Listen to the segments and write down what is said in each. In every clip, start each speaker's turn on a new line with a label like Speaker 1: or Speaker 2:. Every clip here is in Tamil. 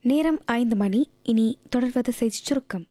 Speaker 1: நேரம் ஐந்து மணி இனி தொடர்வது செய்திச் சுருக்கம்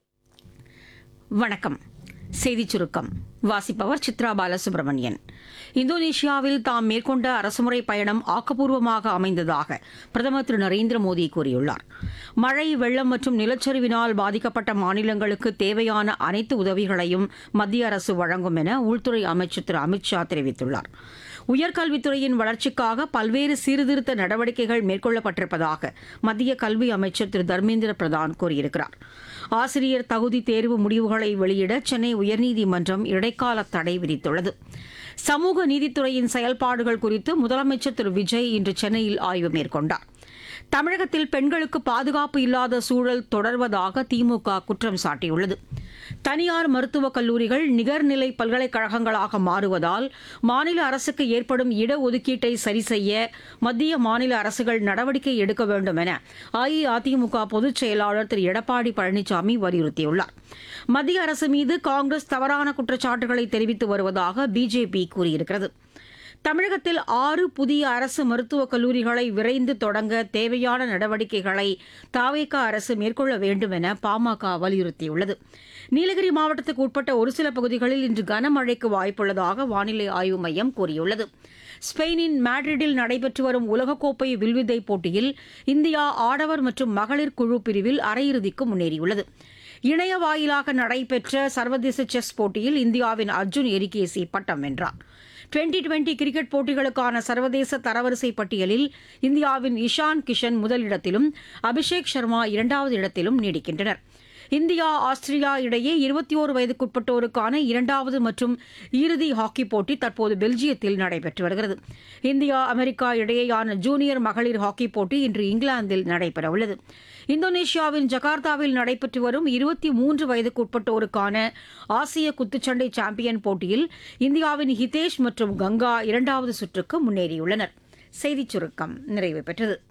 Speaker 2: வணக்கம் செய்திச் சுருக்கம் வாசிப்பவர் சித்ரா பாலசுப்ரமணியன் இந்தோனேஷியாவில் தாம் மேற்கொண்ட அரசுமுறை பயணம் ஆக்கப்பூர்வமாக அமைந்ததாக பிரதமர் திரு நரேந்திர மோடி கூறியுள்ளார் மழை வெள்ளம் மற்றும் நிலச்சரிவினால் பாதிக்கப்பட்ட மாநிலங்களுக்கு தேவையான அனைத்து உதவிகளையும் மத்திய அரசு வழங்கும் என உள்துறை அமைச்சர் திரு அமித்ஷா தெரிவித்துள்ளார் உயர்கல்வித்துறையின் வளர்ச்சிக்காக பல்வேறு சீர்திருத்த நடவடிக்கைகள் மேற்கொள்ளப்பட்டிருப்பதாக மத்திய கல்வி அமைச்சர் திரு தர்மேந்திர பிரதான் கூறியிருக்கிறார் ஆசிரியர் தகுதி தேர்வு முடிவுகளை வெளியிட சென்னை உயர்நீதிமன்றம் இடைக்கால தடை விதித்துள்ளது சமூக நீதித்துறையின் செயல்பாடுகள் குறித்து முதலமைச்சர் திரு விஜய் இன்று சென்னையில் ஆய்வு மேற்கொண்டார் தமிழகத்தில் பெண்களுக்கு பாதுகாப்பு இல்லாத சூழல் தொடர்வதாக திமுக குற்றம் சாட்டியுள்ளது தனியார் மருத்துவக் கல்லூரிகள் நிகர்நிலை பல்கலைக்கழகங்களாக மாறுவதால் மாநில அரசுக்கு ஏற்படும் இடஒதுக்கீட்டை சரி செய்ய மத்திய மாநில அரசுகள் நடவடிக்கை எடுக்க வேண்டும் என அஇஅதிமுக பொதுச் செயலாளர் திரு எடப்பாடி பழனிசாமி வலியுறுத்தியுள்ளார் மத்திய அரசு மீது காங்கிரஸ் தவறான குற்றச்சாட்டுகளை தெரிவித்து வருவதாக பிஜேபி கூறியிருக்கிறது தமிழகத்தில் ஆறு புதிய அரசு மருத்துவக் கல்லூரிகளை விரைந்து தொடங்க தேவையான நடவடிக்கைகளை தாவேக அரசு மேற்கொள்ள வேண்டும் என பாமக வலியுறுத்தியுள்ளது நீலகிரி மாவட்டத்துக்கு உட்பட்ட ஒரு சில பகுதிகளில் இன்று கனமழைக்கு வாய்ப்புள்ளதாக வானிலை ஆய்வு மையம் கூறியுள்ளது ஸ்பெயினின் மேட்ரிடில் நடைபெற்று வரும் உலகக்கோப்பை வில்வித்தை போட்டியில் இந்தியா ஆடவர் மற்றும் மகளிர் குழு பிரிவில் அரையிறுதிக்கு முன்னேறியுள்ளது இணைய வாயிலாக நடைபெற்ற சர்வதேச செஸ் போட்டியில் இந்தியாவின் அர்ஜுன் எரிகேசி பட்டம் வென்றார் டுவெண்டி டுவெண்டி கிரிக்கெட் போட்டிகளுக்கான சர்வதேச தரவரிசை பட்டியலில் இந்தியாவின் இஷான் கிஷன் முதலிடத்திலும் அபிஷேக் சர்மா இரண்டாவது இடத்திலும் நீடிக்கின்றனர் இந்தியா ஆஸ்திரேலியா இடையே இருபத்தி ஓரு வயதுக்குட்பட்டோருக்கான இரண்டாவது மற்றும் இறுதி ஹாக்கி போட்டி தற்போது பெல்ஜியத்தில் நடைபெற்று வருகிறது இந்தியா அமெரிக்கா இடையேயான ஜூனியர் மகளிர் ஹாக்கி போட்டி இன்று இங்கிலாந்தில் நடைபெறவுள்ளது இந்தோனேஷியாவின் ஜகார்த்தாவில் நடைபெற்று வரும் இருபத்தி மூன்று வயதுக்குட்பட்டோருக்கான ஆசிய குத்துச்சண்டை சாம்பியன் போட்டியில் இந்தியாவின் ஹிதேஷ் மற்றும் கங்கா இரண்டாவது சுற்றுக்கு முன்னேறியுள்ளனர் செய்திச் சுருக்கம் நிறைவு பெற்றது